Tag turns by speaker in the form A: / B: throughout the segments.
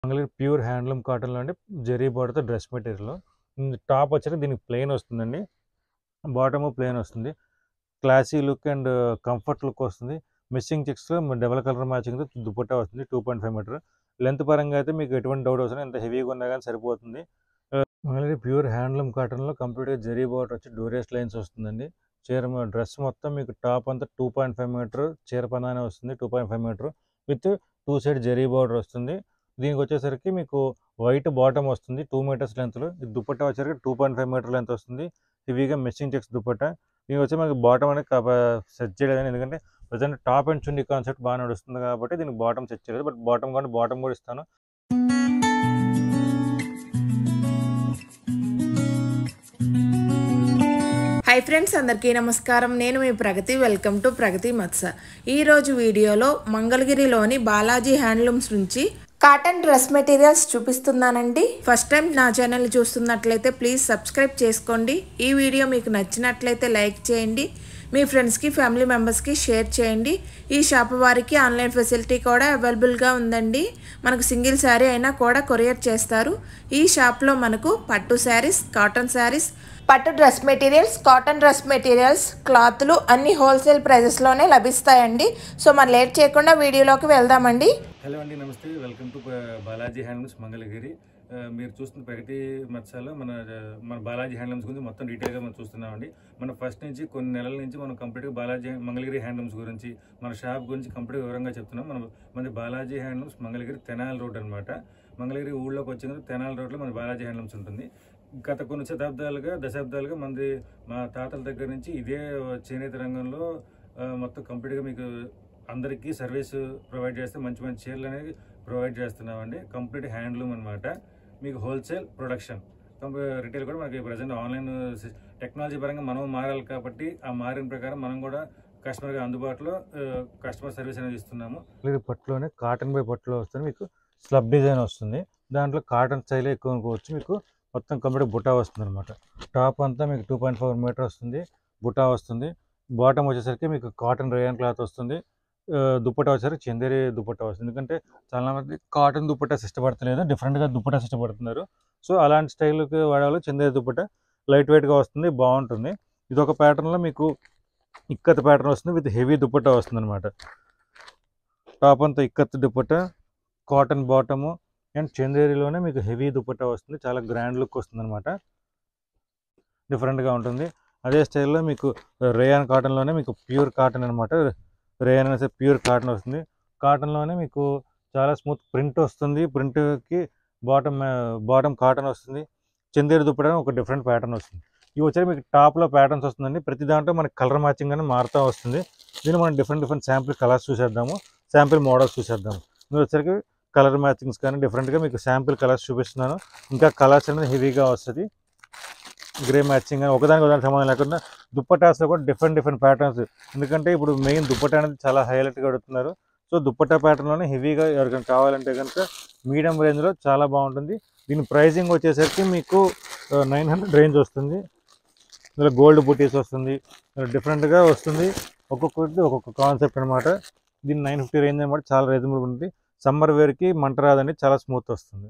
A: Mangalagiri pure handloom కాటన్లో అండి జరీ బార్డర్తో డ్రెస్ మెటీరియల్ టాప్ వచ్చేసి దీనికి ప్లెయిన్ వస్తుందండి బాటము ప్లెయిన్ వస్తుంది classy look and comfort look వస్తుంది మిస్సింగ్ చెక్స్లో డబల్ కలర్ మ్యాచింగ్తో దుపట్టా వస్తుంది two point five metre length పరంగా అయితే మీకు ఎటువంటి డౌట్ వస్తుంది ఎంత హెవీగా ఉన్నా కానీ సరిపోతుంది మంగళగిరి ప్యూర్ హ్యాండ్లూమ్ కాటన్లో కంప్లీట్గా జరీ బార్డర్ వచ్చి డోరియస్ లైన్స్ వస్తుందండి చీర డ్రెస్ మొత్తం మీకు టాప్ అంతా టూ పాయింట్ ఫైవ్ మీటర్ చీర పనానే వస్తుంది two point five metre with two side zari border వస్తుంది దీనికి వచ్చేసరికి మీకు వైట్ బాటమ్ వస్తుంది టూ మీటర్స్ లెంత్లో ఇది దుపట్టా వచ్చేసరికి two point five metre length వస్తుంది హెవీగా మెస్సింగ్ చెక్స్ దుపట్టా దీనికి వచ్చి మనకి బాటమ్ అనేది సెట్ చేయలేదు ఎందుకంటే ప్రజెంట్ టాప్ అండ్ చుండి కాన్సెప్ట్ బాగా నడుస్తుంది కాబట్టి దీనికి బాటమ్ సెట్ చేయలేదు బట్ బాటమ్ కానీ బాటమ్ కూడా ఇస్తాను
B: హాయ్ ఫ్రెండ్స్ అందరికీ నమస్కారం నేను మీ ప్రగతి వెల్కమ్ టు ప్రగతి మత్స ఈరోజు వీడియోలో మంగళగిరిలోని బాలాజీ హ్యాండ్లూమ్స్ నుంచి కాటన్ డ్రెస్ మెటీరియల్స్ చూపిస్తున్నానండి ఫస్ట్ టైం నా ఛానల్ చూస్తున్నట్లయితే ప్లీజ్ సబ్స్క్రైబ్ చేసుకోండి ఈ వీడియో మీకు నచ్చినట్లయితే లైక్ చేయండి మీ ఫ్రెండ్స్కి ఫ్యామిలీ మెంబర్స్కి షేర్ చేయండి ఈ షాప్ వారికి ఆన్లైన్ ఫెసిలిటీ కూడా అవైలబుల్గా ఉందండి మనకు సింగిల్ శారీ అయినా కూడా కొరియర్ చేస్తారు ఈ షాప్లో మనకు పట్టు శారీస్ కాటన్ శారీస్ పట్టు dress materials cotton dress materials క్లాత్లు అన్ని హోల్సేల్ ప్రైజెస్లోనే లభిస్తాయండి సో మనం లేట్ చేయకుండా వీడియోలోకి వెళ్దామండి
A: హలో అండి నమస్తే welcome to Balaji handlooms Mangalagiri ఆ, మీరు చూస్తున్న ప్రగతి మత్స్యాలో మన ఆ, మన బాలాజీ హ్యాండ్లూమ్స్ గురించి మొత్తం డీటెయిల్గా మనం చూస్తున్నామండి మన ఫస్ట్ నుంచి కొన్ని నెలల నుంచి మనం కంప్లీట్గా బాలాజీ మంగళగిరి హ్యాండ్లూమ్స్ గురించి మన షాప్ గురించి కంప్లీట్గా వివరంగా చెప్తున్నాం మన మన బాలాజీ హ్యాండ్లూమ్స్ మంగళగిరి తెనాలి రోడ్ అనమాట మంగళగిరి ఊళ్ళోకి వచ్చిన తెనాలి రోడ్లో మన బాలాజీ హ్యాండ్లూమ్స్ ఉంటుంది గత కొన్ని శతాబ్దాలుగా దశాబ్దాలుగా మనది మా తాతల దగ్గర నుంచి ఇదే చేనేత రంగంలో ఆ, మొత్తం కంప్లీట్గా మీకు అందరికీ సర్వీస్ ప్రొవైడ్ చేస్తే మంచి మంచి చీరలు అనేది ప్రొవైడ్ చేస్తున్నామండి కంప్లీట్ హ్యాండ్లూమ్ అనమాట మీకు హోల్సేల్ ప్రొడక్షన్ రిటైల్ కూడా మనకి ప్రజెంట్ ఆన్లైన్ టెక్నాలజీ పరంగా మనం మారాలి కాబట్టి ఆ మారిన ప్రకారం మనం కూడా కస్టమర్కి అందుబాటులో కస్టమర్ సర్వీస్ అనేది ఇస్తున్నాము పట్టులోనే కాటన్ బై పట్టులో వస్తుంది మీకు స్లబ్ డిజైన్ వస్తుంది దాంట్లో కాటన్ స్టైల్ ఎక్కువ అనుకోవచ్చు మీకు మొత్తం కంప్లీట్ బుటా వస్తుంది అనమాట టాప్ అంతా మీకు టూ పాయింట్ ఫోర్ మీటర్ వస్తుంది బుటా వస్తుంది బాటమ్ వచ్చేసరికి మీకు కాటన్ రేయన్ క్లాత్ వస్తుంది ఆ, దుపట్టా వచ్చేసరికి చందేరి దుపట్టా వస్తుంది ఎందుకంటే చాలా మంది కాటన్ దుపట్టాస్ ఇష్టపడతలేదు డిఫరెంట్గా దుపట్టాస్ ఇష్టపడుతున్నారు సో అలాంటి స్టైల్కి వాడాలి చందేరి దుపట్టా లైట్ వెయిట్గా వస్తుంది బాగుంటుంది ఇది ఒక ప్యాటర్న్లో మీకు ఇక్కత్ ప్యాటర్న్ వస్తుంది విత్ హెవీ దుపట్టా వస్తుంది అనమాట టాప్ అంతా ikat dupatta cotton bottom and చందేరిలోనే మీకు హెవీ దుపట్టా వస్తుంది చాలా గ్రాండ్ లుక్ వస్తుంది అనమాట డిఫరెంట్గా ఉంటుంది అదే స్టైల్లో మీకు రేయాన్ కాటన్లోనే మీకు ప్యూర్ కాటన్ అనమాట రేయాన్ అనేసి ప్యూర్ కాటన్ వస్తుంది కాటన్లోనే మీకు చాలా స్మూత్ ప్రింట్ వస్తుంది ప్రింట్కి బాటమ్ బాటమ్ కాటన్ వస్తుంది చందేరి దుప్పటం ఒక డిఫరెంట్ ప్యాటర్న్ వస్తుంది ఇవి వచ్చేసి మీకు టాప్లో ప్యాటర్న్స్ వస్తుందండి ప్రతి దాంట్లో మనకి కలర్ మ్యాచింగ్ అని మారుతూ వస్తుంది దీన్ని మనం డిఫరెంట్ డిఫరెంట్ శాంపిల్ కలర్స్ చూసేద్దాము శాంపిల్ మోడల్స్ చూసేద్దాము మీరు వచ్చరికి కలర్ మ్యాచింగ్స్ కానీ డిఫరెంట్గా మీకు శాంపిల్ కలర్స్ చూపిస్తున్నాను ఇంకా కలర్స్ అనేది హెవీగా వస్తుంది గ్రే మ్యాచింగ్ అని ఒకదానికి ఒకదానికి సంబంధం లేకుండా దుప్పటాస్లో కూడా డిఫరెంట్ డిఫరెంట్ ప్యాటర్న్స్ ఎందుకంటే ఇప్పుడు మెయిన్ దుప్పటా అనేది చాలా హైలైట్గా అడుగుతున్నారు సో దుప్పటా ప్యాటర్న్లోనే హెవీగా ఎవరికైనా కావాలంటే కనుక మీడియం రేంజ్లో చాలా బాగుంటుంది దీని ప్రైజింగ్ వచ్చేసరికి మీకు నైన్ హండ్రెడ్ రేంజ్ వస్తుంది ఇందులో గోల్డ్ బుటీస్ వస్తుంది డిఫరెంట్గా వస్తుంది ఒక్కొక్కటి ఒక్కొక్క కాన్సెప్ట్ అనమాట దీని నైన్ ఫిఫ్టీ రేంజ్ అనమాట చాలా రీజనబుల్ ఉంటుంది సమ్మర్ వేర్కి మంట రాదండి చాలా స్మూత్ వస్తుంది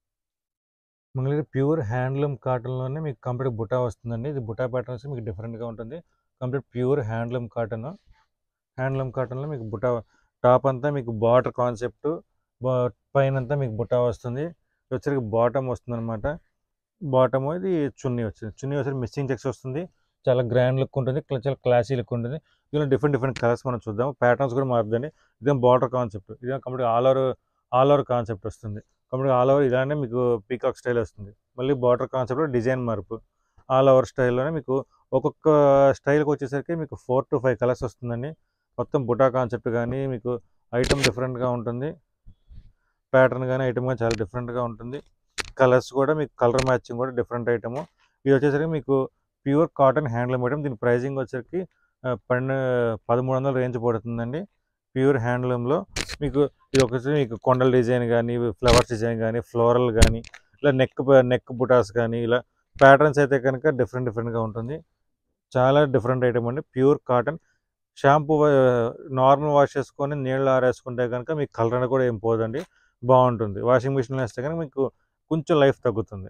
A: మంగళగిరి ప్యూర్ హ్యాండ్లూమ్ కాటన్లోనే మీకు కంప్లీట్ బుటా వస్తుందండి ఇది బుటా ప్యాటర్న్స్ మీకు డిఫరెంట్గా ఉంటుంది complete pure handloom cotton handloom కాటన్లో మీకు బుటా టాప్ అంతా మీకు బార్డర్ కాన్సెప్ట్ పైన అంతా మీకు బుటా వస్తుంది ఇది వచ్చరికి బాటమ్ వస్తుంది అనమాట బాటమ్ ఇది చున్నీ వచ్చింది చున్నీ వచ్చి మిస్సింగ్ చెక్స్ వస్తుంది చాలా గ్రాండ్ లుక్ ఉంటుంది క్ల- చాలా క్లాసీ లుక్ ఉంటుంది దీనిలో డిఫరెంట్ డిఫరెంట్ కలర్స్ మనం చూద్దాం ప్యాటర్న్స్ కూడా మారుతుంది ఇదేం బార్డర్ కాన్సెప్ట్ ఇదేం complete all over all over concept వస్తుంది కంప్లీట్ ఆల్ ఓవర్ ఇలానే మీకు పీకాక్ స్టైల్ వస్తుంది మళ్ళీ బార్డర్ కాన్సెప్ట్లో డిజైన్ మార్పు ఆల్ ఓవర్ స్టైల్లోనే మీకు ఒక్కొక్క స్టైల్కి వచ్చేసరికి మీకు ఫోర్ టు ఫైవ్ కలర్స్ వస్తుందండి మొత్తం బుటా కాన్సెప్ట్ కానీ మీకు ఐటమ్ డిఫరెంట్గా ఉంటుంది ప్యాటర్న్ కానీ ఐటమ్ కానీ చాలా డిఫరెంట్గా ఉంటుంది కలర్స్ కూడా మీకు కలర్ మ్యాచింగ్ కూడా డిఫరెంట్ ఐటమ్ ఇది వచ్చేసరికి మీకు ప్యూర్ కాటన్ హ్యాండ్లూమ్ ఐటమ్ దీని ప్రైజింగ్ వచ్చేసరికి ఆ, పన్నెండు పదమూడు వందల రేంజ్ పడుతుందండి ప్యూర్ హ్యాండ్లూమ్లో మీకు ఇది ఒకసారి మీకు కొండల డిజైన్ కానీ ఫ్లవర్స్ డిజైన్ కానీ ఫ్లోరల్ కానీ ఇలా నెక్ నెక్ బుటాస్ కానీ ఇలా ప్యాటర్న్స్ అయితే కనుక డిఫరెంట్ డిఫరెంట్గా ఉంటుంది చాలా డిఫరెంట్ ఐటమ్ అండి pure cotton shampoo normal wash చేసుకొని నీళ్ళు ఆరేసుకుంటే కనుక మీకు కలర్ అనేది కూడా ఏం పోదండి బాగుంటుంది వాషింగ్ మిషన్లో వేస్తే కనుక మీకు కొంచెం లైఫ్ తగ్గుతుంది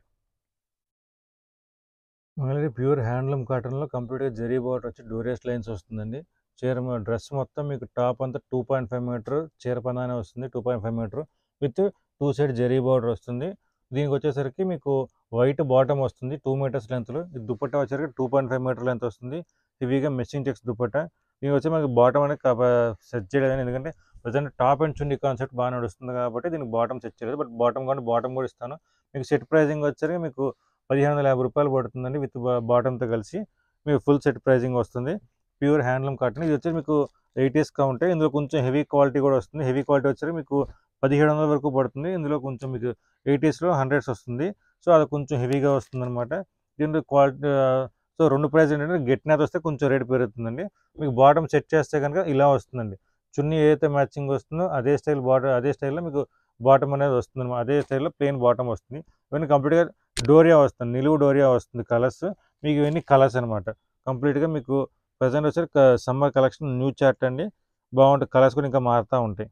A: మళ్ళీ ప్యూర్ హ్యాండ్లూమ్ కాటన్లో కంప్లీట్గా జరీ బార్డర్ వచ్చి డోరియస్ లైన్స్ వస్తుందండి చీర డ్రెస్ మొత్తం మీకు టాప్ అంతా టూ పాయింట్ ఫైవ్ మీటర్ చీర పనానే వస్తుంది two point five metre with two side zari border వస్తుంది దీనికి వచ్చేసరికి మీకు వైట్ బాటమ్ వస్తుంది టూ మీటర్స్ లెంత్లో ఈ దుపట్టా వచ్చేసరికి two point five metre length వస్తుంది హెవీగా మెస్సింగ్ చెక్స్ దుపట్టా దీనికి వచ్చి మనకి బాటమ్ అనేది సెట్ చేయలేదు ఎందుకంటే ప్రజెంట్ టాప్ అండ్ చుండి కాన్సెప్ట్ బాగా నడుస్తుంది కాబట్టి దీనికి బాటమ్ సెట్ చేయలేదు బట్ బాటమ్ కానీ బాటమ్ కూడా ఇస్తాను మీకు సెట్ ప్రైజింగ్ వచ్చేసరికి మీకు పదిహేను వందల యాభై రూపాయలు పడుతుందండి విత్ బాటమ్తో కలిసి మీకు ఫుల్ సెట్ ప్రైజింగ్ వస్తుంది ప్యూర్ హ్యాండ్లూమ్ కాటన్ ఇది వచ్చేసి మీకు ఎయిటీస్గా ఉంటాయి ఇందులో కొంచెం హెవీ క్వాలిటీ కూడా వస్తుంది హెవీ క్వాలిటీ వచ్చేసరికి మీకు పదిహేడు వందల వరకు పడుతుంది ఇందులో కొంచెం మీకు ఎయిటీస్లో హండ్రెడ్స్ వస్తుంది సో అది కొంచెం హెవీగా వస్తుంది అనమాట దీంట్లో క్వాలిటీ సో రెండు ప్రైస్ ఏంటంటే గెట్టినది వస్తే కొంచెం రేట్ పెరుగుతుందండి మీకు బాటమ్ సెట్ చేస్తే కనుక ఇలా వస్తుందండి చున్నీ ఏదైతే మ్యాచింగ్ వస్తుందో అదే స్టైల్ బాటమ్ అదే స్టైల్లో మీకు బాటమ్ అనేది వస్తుంది అనమాట అదే స్టైల్లో ప్లెయిన్ బాటమ్ వస్తుంది ఇవన్నీ కంప్లీట్గా డోరియా వస్తుంది నిలువు డోరియా వస్తుంది కలర్స్ మీకు ఇవన్నీ కలర్స్ అనమాట కంప్లీట్గా మీకు ప్రజెంట్ వచ్చి సమ్మర్ కలెక్షన్ న్యూ చార్ట్ అండి బాగుంటుంది కలర్స్ కూడా ఇంకా మారుతూ ఉంటాయి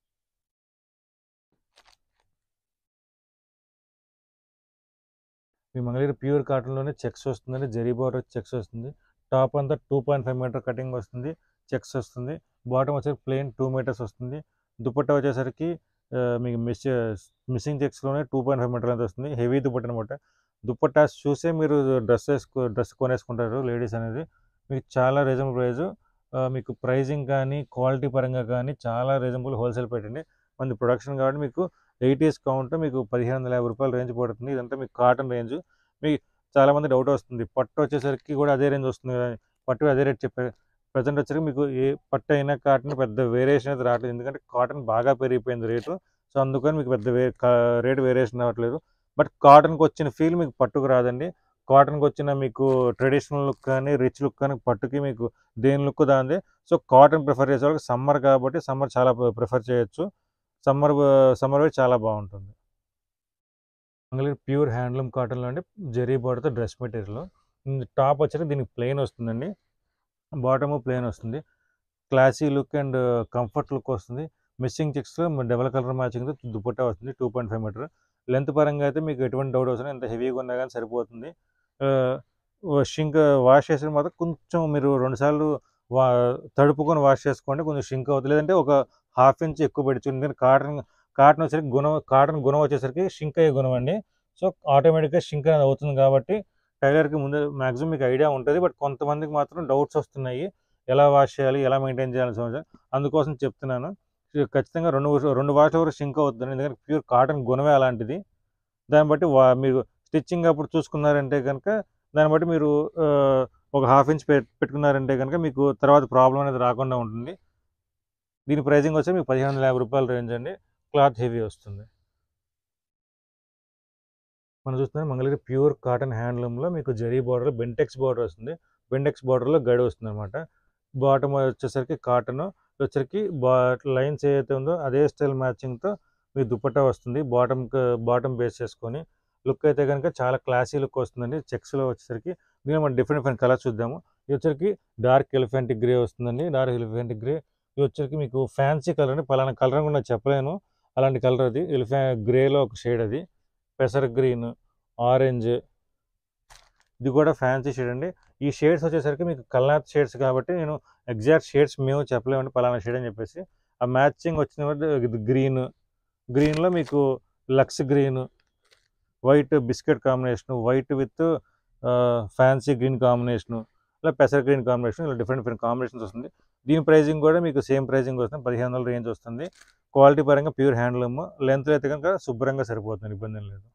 A: మీ మంగళగిరి ప్యూర్ కాటన్లోనే చెక్స్ వస్తుందండి జరీ బార్డర్ చెక్స్ వస్తుంది టాప్ అంతా two point five metre cutting వస్తుంది చెక్స్ వస్తుంది బాటమ్ వచ్చేసరికి ప్లెయిన్ టూ మీటర్స్ వస్తుంది దుపట్టా వచ్చేసరికి ఆ, మీకు మిస్ మిస్సింగ్ చెక్స్లోనే టూ పాయింట్ ఫైవ్ మీటర్ అంత వస్తుంది హెవీ దుపట్టా అనమాట దుపట్టా చూసే మీరు డ్రెస్ వేసుకో డ్రెస్ కొనేసుకుంటారు లేడీస్ అనేది మీకు చాలా రీజనబుల్ ప్రైస్ మీకు ప్రైజింగ్ కానీ క్వాలిటీ పరంగా కానీ చాలా రీజనబుల్ హోల్సేల్ పెట్టండి మన ప్రొడక్షన్ కాబట్టి మీకు ఎయిటీస్ కౌంట్ మీకు పదిహేను వందల యాభై రూపాయల రేంజ్ పడుతుంది ఇదంతా మీకు కాటన్ రేంజ్ మీకు చాలామంది డౌట్ వస్తుంది పట్టు వచ్చేసరికి కూడా అదే రేంజ్ వస్తుంది కదా పట్టు అదే రేట్ చెప్పారు ప్రజెంట్ వచ్చరికి మీకు ఏ పట్టు అయినా కాటన్ పెద్ద వేరియేషన్ అయితే రావట్లేదు ఎందుకంటే కాటన్ బాగా పెరిగిపోయింది రేటు సో అందుకని మీకు పెద్ద వే రేట్ వేరియేషన్ రావట్లేదు బట్ కాటన్కి వచ్చిన ఫీల్ మీకు పట్టుకు రాదండి కాటన్కి వచ్చిన మీకు ట్రెడిషనల్ లుక్ కానీ రిచ్ లుక్ కానీ పట్టుకి మీకు దేని లుక్ దాంది సో కాటన్ ప్రిఫర్ చేసే వాళ్ళకి సమ్మర్ కాబట్టి సమ్మర్ చాలా ప్రిఫర్ చేయొచ్చు సమ్మర్ సమ్మర్ వేర్ చాలా బాగుంటుంది మంగళగిరి ప్యూర్ హ్యాండ్లూమ్ కాటన్లో అంటే జరీ బార్డర్తో డ్రెస్ మెటీరియల్ టాప్ వచ్చేసి దీనికి ప్లెయిన్ వస్తుందండి బాటము ప్లెయిన్ వస్తుంది classy look and comfort look వస్తుంది మిస్సింగ్ చెక్స్లో డబల్ కలర్ మ్యాచింగ్తో దుపట్టా వస్తుంది two point five metre length పరంగా అయితే మీకు ఎటువంటి డౌట్ వస్తుంది ఎంత హెవీగా ఉన్నా కానీ సరిపోతుంది షింక్ వాష్ చేసిన మాత్రం కొంచెం మీరు రెండుసార్లు వా తడుపుకొని వాష్ చేసుకోండి కొంచెం షింక్ అవుతుంది లేదంటే ఒక హాఫ్ ఇంచ్ ఎక్కువ పెట్టి ఎందుకంటే కాటన్ కాటన్ వచ్చేసరికి గుణం కాటన్ గుణం వచ్చేసరికి షింక్ అయ్యే గుణం అండి సో ఆటోమేటిక్గా షింక్ అనేది అవుతుంది కాబట్టి టైలర్కి ముందు మ్యాక్సిమం మీకు ఐడియా ఉంటుంది బట్ కొంతమందికి మాత్రం డౌట్స్ వస్తున్నాయి ఎలా వాష్ చేయాలి ఎలా మెయింటైన్ చేయాలి సమస్య అందుకోసం చెప్తున్నాను ఇది ఖచ్చితంగా రెండు రెండు వాష్ల వరకు షింక్ అవుతుంది ఎందుకంటే ప్యూర్ కాటన్ గుణమే అలాంటిది దాన్ని బట్టి వా మీరు స్టిచ్చింగ్ అప్పుడు చూసుకున్నారంటే కనుక దాన్ని బట్టి మీరు ఆ, ఒక హాఫ్ ఇంచ్ పెట్టుకున్నారంటే కనుక మీకు తర్వాత ప్రాబ్లం అనేది రాకుండా ఉంటుంది దీని ప్రైజింగ్ వచ్చి మీకు పదిహేను వందల యాభై రూపాయల రేంజ్ అండి క్లాత్ హెవీ వస్తుంది మనం చూస్తున్నాం మంగళగిరి ప్యూర్ కాటన్ హ్యాండ్లూమ్లో మీకు జరీ బార్డర్ బెంటెక్స్ బార్డర్ వస్తుంది బెంటెక్స్ బార్డర్లో గడి వస్తుంది అనమాట బాటమ్ వచ్చేసరికి కాటన్ వచ్చరికి బా లైన్స్ ఏదైతే ఉందో అదే స్టైల్ మ్యాచింగ్తో మీకు దుపట్టా వస్తుంది బాటమ్ బాటమ్ బేస్ చేసుకొని లుక్ అయితే కనుక చాలా క్లాసీ లుక్ వస్తుందండి చెక్స్లో వచ్చేసరికి దీని మనం డిఫరెంట్ డిఫరెంట్ కలర్స్ చూద్దాము ఇది వచ్చరికి డార్క్ ఎలిఫెంట్ గ్రే వస్తుందండి డార్క్ ఎలిఫెంట్ గ్రే ఇది వచ్చరికి మీకు ఫ్యాన్సీ కలర్ అండి పలానా కలర్ కూడా చెప్పలేను అలాంటి కలర్ అది ఎలిఫె గ్రేలో ఒక షేడ్ అది పెసర్ గ్రీన్ ఆరెంజ్ ఇది కూడా ఫ్యాన్సీ షేడ్ అండి ఈ షేడ్స్ వచ్చేసరికి మీకు కల్నాథ్ షేడ్స్ కాబట్టి నేను ఎగ్జాక్ట్ షేడ్స్ మేము చెప్పలేమండి పలానా షేడ్ అని చెప్పేసి ఆ మ్యాచింగ్ వచ్చిన ఇది గ్రీన్ గ్రీన్లో మీకు లక్స్ green white biscuit combination white with fancy green combination ఇలా పెసర్ గ్రీన్ కాంబినేషన్ ఇలా డిఫరెంట్ డిఫరెంట్ కాంబినేషన్స్ వస్తుంది దీని ప్రైజింగ్ కూడా మీకు సేమ్ ప్రైజింగ్ వస్తుంది పదిహేను వందల రేంజ్ వస్తుంది క్వాలిటీ పరంగా ప్యూర్ హ్యాండ్లూమ్ లెంత్ అయితే కనుక శుభ్రంగా సరిపోతుంది ఇబ్బంది ఏం లేదు